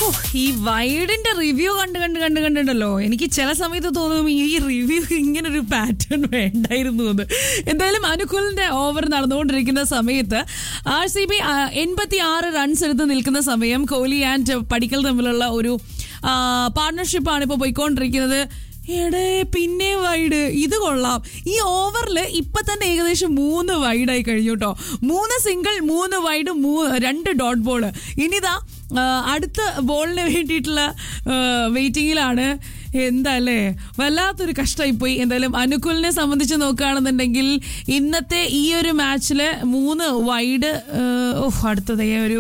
ഓ, ഈ വൈഡിന്റെ റിവ്യൂ കണ്ട് കണ്ട് കണ്ട് കണ്ടിട്ടുണ്ടല്ലോ എനിക്ക് ചില സമയത്ത് തോന്നും ഈ റിവ്യൂ ഇങ്ങനെ ഒരു പാറ്റേൺ വേണ്ടായിരുന്നു എന്ന് എന്തായാലും അനുകൂലിന്റെ ഓവർ നടന്നുകൊണ്ടിരിക്കുന്ന സമയത്ത് ആർ സി ബി എൺപത്തി ആറ് റൺസ് എടുത്ത് നിൽക്കുന്ന സമയം കോഹ്ലി ആൻഡ് പടിക്കൽ തമ്മിലുള്ള ഒരു പാർട്ണർഷിപ്പാണ് ഇപ്പോൾ പോയിക്കൊണ്ടിരിക്കുന്നത് എടേ പിന്നെ വൈഡ് ഇത് കൊള്ളാം ഈ ഓവറിൽ ഇപ്പൊ തന്നെ ഏകദേശം മൂന്ന് വൈഡായി കഴിഞ്ഞു കേട്ടോ മൂന്ന് സിംഗിൾ മൂന്ന് വൈഡ് രണ്ട് ഡോട്ട് ബോൾ ഇനിതാ ആ, അടുത്ത ബോളിന് വേണ്ടിയിട്ടുള്ള വെയിറ്റിങ്ങിലാണ് എന്താ അല്ലേ വല്ലാത്തൊരു കഷ്ടമായി പോയി എന്തായാലും അനുകൂലിനെ സംബന്ധിച്ച് നോക്കുകയാണെന്നുണ്ടെങ്കിൽ ഇന്നത്തെ ഈ ഒരു മാച്ചിൽ മൂന്ന് വൈഡ് ഓഹ് അടുത്തതേ ഒരു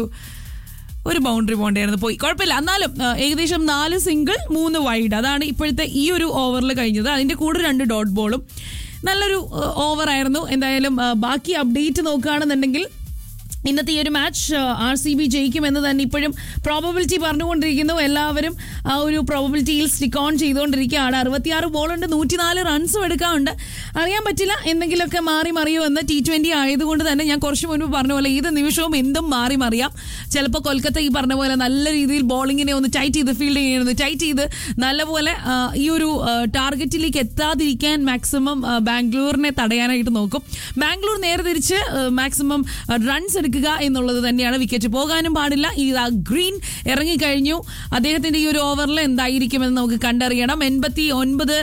ഒരു ബൗണ്ടറി പോകേണ്ടായിരുന്നു പോയി കുഴപ്പമില്ല എന്നാലും ആ, ഏകദേശം നാല് സിംഗിൾ മൂന്ന് വൈഡ് അതാണ് ഇപ്പോഴത്തെ ഈ ഒരു ഓവറിൽ കഴിഞ്ഞത് അതിന്റെ കൂടെ രണ്ട് ഡോട്ട് ബോളും നല്ലൊരു ഓവർ ആയിരുന്നു എന്തായാലും ആ, ബാക്കി അപ്ഡേറ്റ് നോക്കുകയാണെന്നുണ്ടെങ്കിൽ ഇന്നത്തെ ഈ ഒരു മാച്ച് ആർ സി ബി ജയിക്കുമെന്ന് തന്നെ ഇപ്പോഴും പ്രോബബിലിറ്റി പറഞ്ഞുകൊണ്ടിരിക്കുന്നു എല്ലാവരും ആ ഒരു പ്രോബബിലിറ്റിയിൽ സ്റ്റിക്ക് ഓൺ ചെയ്തുകൊണ്ടിരിക്കുകയാണ് അറുപത്തിയാറ് ബോളുണ്ട് നൂറ്റിനാല് റൺസും എടുക്കാറുണ്ട് അറിയാൻ പറ്റില്ല എന്തെങ്കിലുമൊക്കെ മാറി മറിയോ എന്ന് ടി ട്വന്റി ആയതുകൊണ്ട് തന്നെ ഞാൻ കുറച്ച് മുൻപ് പറഞ്ഞ പോലെ ഏത് നിമിഷവും എന്തും മാറി മറിയാം ചിലപ്പോൾ കൊൽക്കത്ത ഈ പറഞ്ഞ പോലെ നല്ല രീതിയിൽ ബോളിങ്ങിനെ ഒന്ന് ടൈറ്റ് ചെയ്ത് ഫീൽഡിങ്ങിനെ ഒന്ന് ടൈറ്റ് ചെയ്ത് നല്ലപോലെ ആ, ഈ ഒരു ടാർഗറ്റിലേക്ക് എത്താതിരിക്കാൻ മാക്സിമം ബാംഗ്ലൂരിനെ തടയാനായിട്ട് നോക്കും ബാംഗ്ലൂർ നേരെ തിരിച്ച് മാക്സിമം റൺസ് എടുക്കുക എന്നുള്ളത് തന്നെയാണ് വിക്കറ്റ് പോകാനും പാടില്ല ഈ ആ ഗ്രീൻ ഇറങ്ങിക്കഴിഞ്ഞു അദ്ദേഹത്തിന്റെ ഈ ഒരു ഓവറിൽ എന്തായിരിക്കുമെന്ന് നമുക്ക് കണ്ടറിയണം എൺപത്തി ഒൻപത്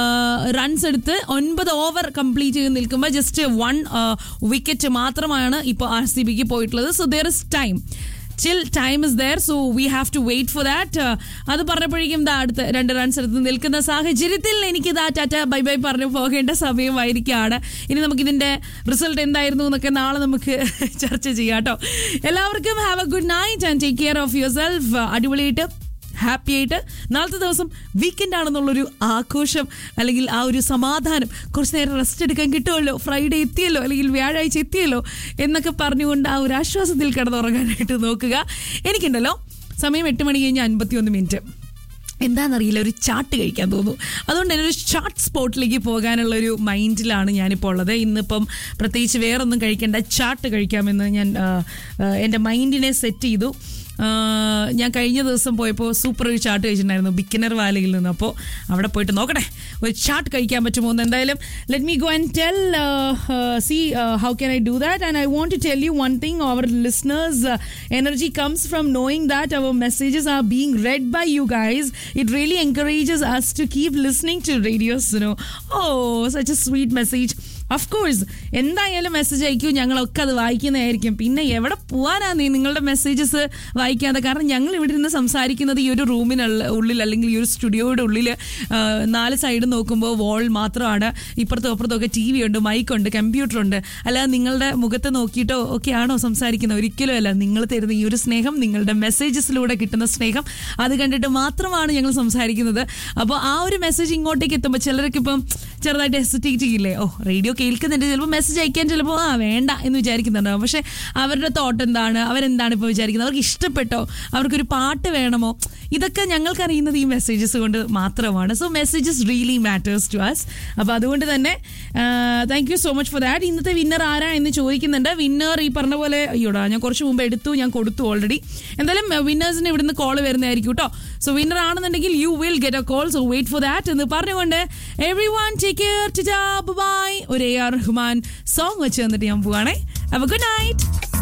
റൺസ് എടുത്ത് ഒൻപത് ഓവർ കംപ്ലീറ്റ് ചെയ്ത് നിൽക്കുമ്പോൾ ജസ്റ്റ് വൺ വിക്കറ്റ് മാത്രമാണ് ഇപ്പോൾ ആർ സി ബിക്ക് പോയിട്ടുള്ളത് so there is time chill time is there so we have to wait for that അത് പറഞ്ഞപ്പോഴേക്കും ദാ അടുത്ത് രണ്ട് റൺസ് എടുത്ത് നിൽക്കുന്ന സാഹചര്യത്തിൽ എനിക്ക് ദാ ടാറ്റ ബൈ ബൈ പറഞ്ഞു പോകേണ്ട സമയമായിരിക്കുകയാണ് ഇനി നമുക്ക് ഇതിന്റെ റിസൾട്ട് എന്തായിരുന്നു എന്നൊക്കെ നാളെ നമുക്ക് ചർച്ച ചെയ്യാം കേട്ടോ എല്ലാവർക്കും have a good night and take care of yourself അടിപൊളിയായിട്ട് ഹാപ്പി ആയിട്ട് നാളത്തെ ദിവസം വീക്കെൻഡ് ആണെന്നുള്ളൊരു ആഘോഷം അല്ലെങ്കിൽ ആ ഒരു സമാധാനം കുറച്ച് നേരം റെസ്റ്റ് എടുക്കാൻ കിട്ടുമല്ലോ ഫ്രൈഡേ എത്തിയല്ലോ അല്ലെങ്കിൽ വ്യാഴാഴ്ച എത്തിയല്ലോ എന്നൊക്കെ പറഞ്ഞുകൊണ്ട് ആ ഒരു ആശ്വാസത്തിൽ കിടന്നുറങ്ങാനായിട്ട് നോക്കുക എനിക്കുണ്ടല്ലോ സമയം എട്ട് മണി കഴിഞ്ഞ് അൻപത്തി ഒന്ന് മിനിറ്റ് എന്താണെന്നറിയില്ല ഒരു ചാട്ട് കഴിക്കാൻ തോന്നുന്നു അതുകൊണ്ട് തന്നെ ഒരു ചാട്ട് സ്പോട്ടിലേക്ക് പോകാനുള്ള ഒരു മൈൻഡിലാണ് ഞാനിപ്പോൾ ഉള്ളത് ഇന്നിപ്പം പ്രത്യേകിച്ച് വേറൊന്നും കഴിക്കേണ്ട ചാട്ട് കഴിക്കാമെന്ന് ഞാൻ ആ, ആ, എൻ്റെ മൈൻഡിനെ സെറ്റ് ചെയ്തു ആ, ഞാൻ കഴിഞ്ഞ ദിവസം പോയപ്പോൾ സൂപ്പർ ഒരു ചാട്ട് കഴിച്ചിട്ടുണ്ടായിരുന്നു ബിക്കിനർ വാലയിൽ നിന്ന് അപ്പോൾ അവിടെ പോയിട്ട് നോക്കട്ടെ ഒരു ചാട്ട് കഴിക്കാൻ പറ്റുമോ എന്ന് എന്തായാലും let me go and tell see how can I do that and I want to tell you one thing our listeners energy comes from knowing that our messages are being read by you guys it really encourages us to keep listening to radios no oh such a sweet message of course എന്തായാലും message അയക്കൂ ഞങ്ങളൊക്കെ അത് വായിക്കുന്നതായിരിക്കും പിന്നെ എവിടെ പോകാനാ നീ നിങ്ങളുടെ messages വായിക്കാതെ കാരണം ഞങ്ങൾ ഇവിടെ ഇരുന്ന് സംസാരിക്കുന്നത് ഈ ഒരു റൂമിനുള്ള ഉള്ളിൽ അല്ലെങ്കിൽ ഈ ഒരു സ്റ്റുഡിയോയുടെ ഉള്ളിൽ ആ, നാല് സൈഡ് നോക്കുമ്പോൾ വാൾ മാത്രമാണ് ഇപ്പുറത്തും അപ്പുറത്തും ഒക്കെ ടി വി ഉണ്ട് മൈക്കുണ്ട് കമ്പ്യൂട്ടർ ഉണ്ട് അല്ലാതെ നിങ്ങളുടെ മുഖത്ത് നോക്കിയിട്ടോ ഒക്കെ ആണോ സംസാരിക്കുന്നത് ഒരിക്കലും അല്ല നിങ്ങൾ തരുന്ന ഈ ഒരു സ്നേഹം നിങ്ങളുടെ മെസ്സേജസിലൂടെ കിട്ടുന്ന സ്നേഹം അത് കണ്ടിട്ട് മാത്രമാണ് ഞങ്ങൾ സംസാരിക്കുന്നത് അപ്പോൾ ആ ഒരു മെസ്സേജ് ഇങ്ങോട്ടേക്ക് എത്തുമ്പോൾ ചിലരൊക്കെ ഇപ്പം ചെറുതായിട്ട് ഹെസിറ്റേറ്റ് ചെയ്യില്ലേ ഓ റേഡിയോ കേൾക്കുന്നുണ്ട് ചിലപ്പോൾ മെസ്സേജ് അയക്കാൻ ചിലപ്പോൾ ആ വേണ്ട എന്ന് വിചാരിക്കുന്നുണ്ടാവും പക്ഷെ അവരുടെ തോട്ട് എന്താണ് അവരെന്താണ് ഇപ്പോൾ വിചാരിക്കുന്നത് അവർക്ക് ഇഷ്ടപ്പെട്ടോ അവർക്കൊരു പാട്ട് വേണമോ ഇതൊക്കെ ഞങ്ങൾക്കറിയുന്നത് ഈ മെസ്സേജസ് കൊണ്ട് മാത്രമാണ് so messages really matters to us അപ്പോൾ അതുകൊണ്ട് തന്നെ thank you so much for that ഇന്നത്തെ വിന്നർ ആരാ എന്ന് ചോദിക്കുന്നുണ്ട് വിന്നർ ഈ പറഞ്ഞ പോലെ അയ്യോടാ ഞാൻ കുറച്ച് മുമ്പ് എടുത്തു ഞാൻ കൊടുത്തു ഓൾറെഡി എന്തായാലും വിന്നേഴ്സിന് ഇവിടുന്ന് കോൾ വരുന്നതായിരിക്കും കേട്ടോ സോ വിന്നർ ആണെന്നുണ്ടെങ്കിൽ you will get a call so wait for that എന്ന് പറഞ്ഞുകൊണ്ട് everyone take care bye ഒരു എ ആർ റഹ്മാൻ സോങ് വെച്ച് തന്നിട്ട് ഞാൻ പോവാണേ അപ്പോൾ ഗുഡ് നൈറ്റ്